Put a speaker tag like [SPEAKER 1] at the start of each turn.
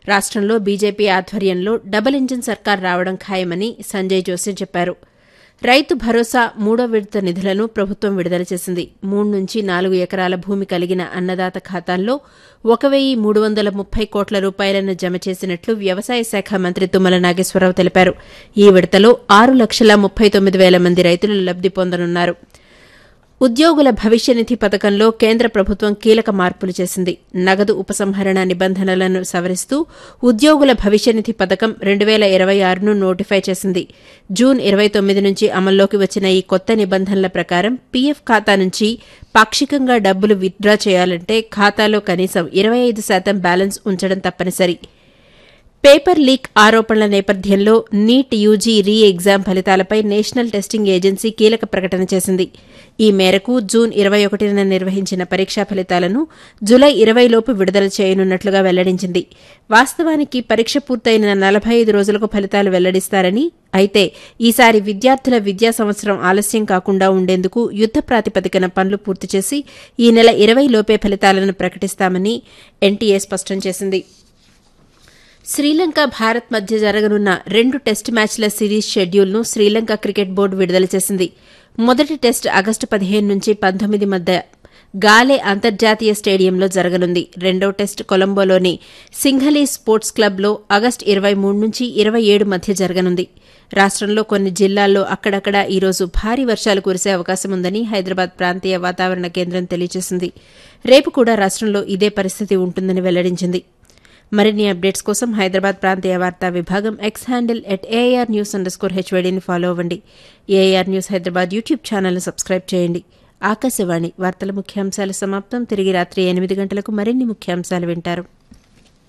[SPEAKER 1] రాష్టంలో బీజేపీ ఆధ్వర్యంలో double engine సర్కార్ రావడం ఖాయమని సంజయ్ జోసి చెప్పారు రైతు భరోసా మూడో విడత నిధులను ప్రభుత్వం విడుదల చేసింది మూడు నుంచి నాలుగు ఎకరాల భూమి కలిగిన అన్నదాత ఖాతాల్లో ఒక వెయ్యి మూడు వందల ముప్పై కోట్ల రూపాయలను జమ చేసినట్లు వ్యవసాయ శాఖ మంత్రి తుమ్మల నాగేశ్వరరావు తెలిపారు ఈ విడతలో ఆరు లక్షల ముప్పై తొమ్మిది వేల మంది రైతులు లబ్ది పొందనున్నారు ఉద్యోగుల భవిష్య నిధి పథకంలో కేంద్ర ప్రభుత్వం కీలక మార్పులు చేసింది నగదు ఉపసంహరణ నిబంధనలను సవరిస్తూ ఉద్యోగుల భవిష్య నిధి పథకం రెండు వేల ఇరవై ఆరును నోటిఫై చేసింది జూన్ ఇరవై తొమ్మిది నుంచి అమల్లోకి వచ్చిన ఈ కొత్త నిబంధనల ప్రకారం పీఎఫ్ ఖాతా నుంచి పాక్షికంగా డబ్బులు విత్డ్రా చేయాలంటే ఖాతాలో కనీసం ఇరవై ఐదు శాతం బ్యాలెన్స్ ఉంచడం తప్పనిసరి పేపర్ లీక్ ఆరోపణల నేపథ్యంలో నీట్ యూజీ రీ ఎగ్జామ్ ఫలితాలపై నేషనల్ టెస్టింగ్ ఏజెన్సీ కీలక ప్రకటన చేసింది ఈ మేరకు జూన్ ఇరవై ఒకటిన నిర్వహించిన పరీక్షా ఫలితాలను జులై ఇరవైలోపు విడుదల చేయనున్నట్లుగా వెల్లడించింది వాస్తవానికి పరీక్ష పూర్తయిన నలభై ఐదు రోజులకు ఫలితాలు వెల్లడిస్తారని అయితే ఈసారి విద్యార్థుల విద్యా సంవత్సరం ఆలస్యం కాకుండా ఉండేందుకు యుద్ద ప్రాతిపదికన పనులు పూర్తి చేసి ఈ నెల ఇరవై లోపే ఫలితాలను ప్రకటిస్తామని ఎన్టీఏ స్పష్టం చేసింది శ్రీలంక భారత్ మధ్య జరగనున్న రెండు టెస్ట్ మ్యాచ్ల సిరీస్ షెడ్యూల్ను శ్రీలంక క్రికెట్ బోర్డు విడుదల చేసింది మొదటి టెస్ట్ ఆగస్టు పదిహేను నుంచి పంతొమ్మిది మధ్య గాలే అంతర్జాతీయ స్టేడియంలో జరగనుంది రెండో టెస్ట్ కొలంబోలోని సింఘలీ స్పోర్ట్స్ క్లబ్లో ఆగస్టు ఇరవై మూడు నుంచి ఇరవై ఏడు మధ్య జరగనుంది రాష్టంలో కొన్ని జిల్లాల్లో అక్కడక్కడ ఈరోజు భారీ వర్షాలు కురిసే అవకాశం ఉందని హైదరాబాద్ ప్రాంతీయ వాతావరణ కేంద్రం తెలియజేసింది రేపు కూడా రాష్టంలో ఇదే పరిస్థితి ఉంటుందని వెల్లడించింది మరిన్ని అప్డేట్స్ కోసం హైదరాబాద్ ప్రాంతీయ వార్తా విభాగం X handle at AR news underscore హెచ్వైడీని ఫాలో అవ్వండి ఏఆర్ న్యూస్ హైదరాబాద్ యూట్యూబ్ ఛానల్ను సబ్స్క్రైబ్ చేయండి ఆకాశవాణి వార్తల ముఖ్యాంశాలు సమాప్తం తిరిగి రాత్రి ఎనిమిది గంటలకు మరిన్ని ముఖ్యాంశాలు వింటారు